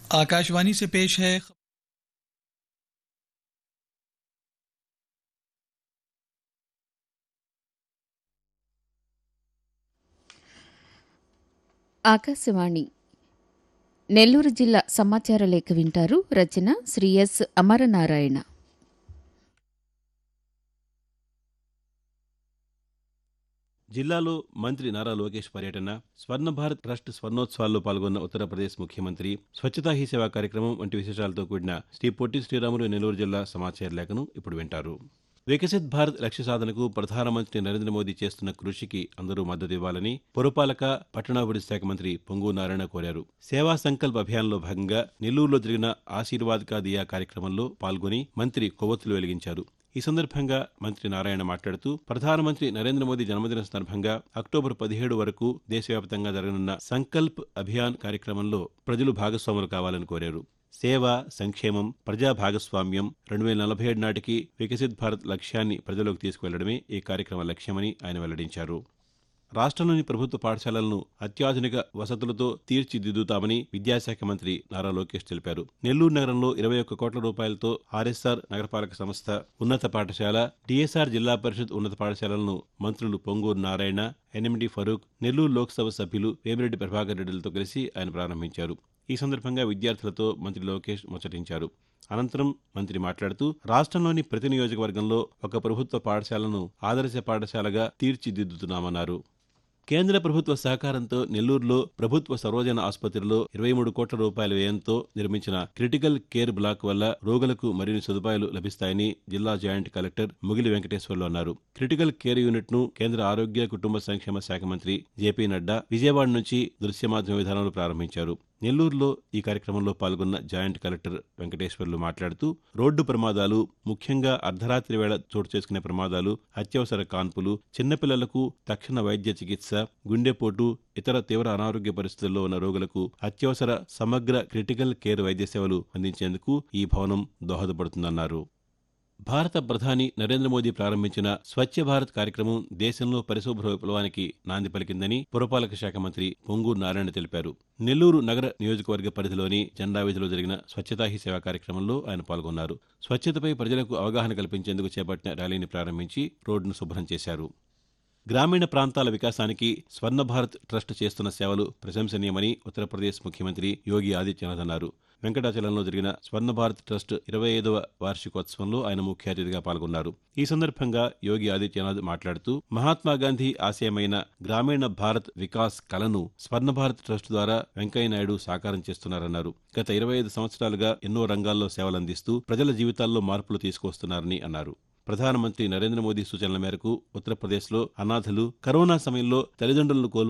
आकाशवाणी से पेश है ఆకాశవాణి నెల్లూరు జిల్లా సమాచార లేఖ వింటారు రచన శ్రీ ఎస్ అమరనారాయణ జిల్లాలో మంత్రి నారా లోకేష్ పర్యటన స్వర్ణ భారత్ ట్రస్ట్ స్వర్ణోత్సవాల్లో పాల్గొన్న ఉత్తరప్రదేశ్ ముఖ్యమంత్రి స్వచ్ఛతా హీ సేవా కార్యక్రమం వంటి విశేషాలతో కూడిన శ్రీ పొట్టి శ్రీరాములు నెల్లూరు జిల్లా సమాచార లేఖను ఇప్పుడు వింటారు వికసిత్ భారత్ లక్ష్య సాధనకు ప్రధానమంత్రి నరేంద్ర మోదీ చేస్తున్న కృషికి అందరూ మద్దతు ఇవ్వాలని పురపాలక పట్టణాభివృద్ధి శాఖ మంత్రి పొంగు నారాయణ కోరారు సేవా సంకల్ప్ అభియాన్లో భాగంగా నెల్లూరులో జరిగిన ఆశీర్వాద్ కా దియా కార్యక్రమంలో పాల్గొని మంత్రి కొవ్వొత్తులు వెలిగించారు ఈ సందర్భంగా మంత్రి నారాయణ మాట్లాడుతూ ప్రధానమంత్రి నరేంద్ర మోదీ జన్మదిన సందర్భంగా అక్టోబర్ పదిహేడు వరకు దేశవ్యాప్తంగా జరగనున్న సంకల్ప్ అభియాన్ కార్యక్రమంలో ప్రజలు భాగస్వాములు కావాలని కోరారు సేవ సంక్షేమం ప్రజా భాగస్వామ్యం రెండు వేల నలభై ఏడు నాటికి వికసిత్ భారత్ లక్ష్యాన్ని ప్రజలోకి తీసుకువెళ్లడమే ఈ కార్యక్రమ లక్ష్యమని ఆయన వెల్లడించారు రాష్ట్రంలోని ప్రభుత్వ పాఠశాలలను అత్యాధునిక వసతులతో తీర్చిదిద్దుతామని విద్యాశాఖ మంత్రి నారా లోకేష్ తెలిపారు నెల్లూరు నగరంలో ఇరవై ఒక్క కోట్ల రూపాయలతో ఆర్ఎస్ఆర్ నగరపాలక సంస్థ ఉన్నత పాఠశాల డిఎస్ఆర్ జిల్లా పరిషత్ ఉన్నత పాఠశాలలను మంత్రులు పొంగూరు నారాయణ ఎన్ఎండి ఫరూక్ నెల్లూరు లోక్సభ సభ్యులు వేమిరెడ్డి ప్రభాకర్ రెడ్డిలతో కలిసి ఆయన ప్రారంభించారు ఈ సందర్భంగా విద్యార్థులతో మంత్రి లోకేష్ ముచ్చటించారు అనంతరం మంత్రి మాట్లాడుతూ రాష్ట్రంలోని ప్రతి నియోజకవర్గంలో ఒక ప్రభుత్వ పాఠశాలను ఆదర్శ పాఠశాలగా తీర్చిదిద్దుతున్నామన్నారు కేంద్ర ప్రభుత్వ సహకారంతో నెల్లూరులో ప్రభుత్వ సర్వజన ఆసుపత్రిలో ఇరవై మూడు కోట్ల రూపాయల వ్యయంతో నిర్మించిన క్రిటికల్ కేర్ బ్లాక్ వల్ల రోగులకు మరిన్ని సదుపాయాలు లభిస్తాయని జిల్లా జాయింట్ కలెక్టర్ ముగిలి వెంకటేశ్వర్లు అన్నారు క్రిటికల్ కేర్ యూనిట్ ను కేంద్ర ఆరోగ్య కుటుంబ సంక్షేమ శాఖ మంత్రి జేపీ నడ్డా విజయవాడ నుంచి దృశ్య మాధ్యమ విధానంలో ప్రారంభించారు నెల్లూరులో ఈ కార్యక్రమంలో పాల్గొన్న జాయింట్ కలెక్టర్ వెంకటేశ్వర్లు మాట్లాడుతూ రోడ్డు ప్రమాదాలు ముఖ్యంగా అర్ధరాత్రి వేళ చోటు చేసుకునే ప్రమాదాలు అత్యవసర కాన్పులు చిన్నపిల్లలకు తక్షణ వైద్య చికిత్స గుండెపోటు ఇతర తీవ్ర అనారోగ్య పరిస్థితుల్లో ఉన్న రోగులకు అత్యవసర సమగ్ర క్రిటికల్ కేర్ వైద్య సేవలు అందించేందుకు ఈ భవనం దోహదపడుతుందన్నారు భారత ప్రధాని నరేంద్ర మోదీ ప్రారంభించిన స్వచ్ఛ భారత్ కార్యక్రమం దేశంలో పరిశుభ్ర విప్లవానికి నాంది పలికిందని పురపాలక శాఖ మంత్రి పొంగూరు నారాయణ తెలిపారు నెల్లూరు నగర నియోజకవర్గ పరిధిలోని జెండా వీధిలో జరిగిన స్వచ్ఛతా హీ సేవా కార్యక్రమంలో ఆయన పాల్గొన్నారు స్వచ్ఛతపై ప్రజలకు అవగాహన కల్పించేందుకు చేపట్టిన ర్యాలీని ప్రారంభించి రోడ్డును శుభ్రం చేశారు గ్రామీణ ప్రాంతాల వికాసానికి స్వర్ణ భారత్ ట్రస్ట్ చేస్తున్న సేవలు ప్రశంసనీయమని ఉత్తరప్రదేశ్ ముఖ్యమంత్రి యోగి ఆదిత్యనాథ్ అన్నారు వెంకటాచలంలో జరిగిన స్వర్ణ భారత్ ట్రస్ట్ ఇరవై ఐదవ వార్షికోత్సవంలో ఆయన ముఖ్య అతిథిగా పాల్గొన్నారు ఈ సందర్భంగా యోగి ఆదిత్యనాథ్ మాట్లాడుతూ మహాత్మాగాంధీ ఆశయమైన గ్రామీణ భారత్ వికాస్ కలను స్వర్ణ భారత్ ట్రస్ట్ ద్వారా వెంకయ్యనాయుడు సాకారం చేస్తున్నారన్నారు గత ఇరవై ఐదు సంవత్సరాలుగా ఎన్నో రంగాల్లో సేవలందిస్తూ ప్రజల జీవితాల్లో మార్పులు తీసుకొస్తున్నారని అన్నారు ప్రధానమంత్రి నరేంద్ర మోదీ సూచనల మేరకు ఉత్తరప్రదేశ్లో అనాథలు కరోనా సమయంలో తల్లిదండ్రులను కోల్పోయిన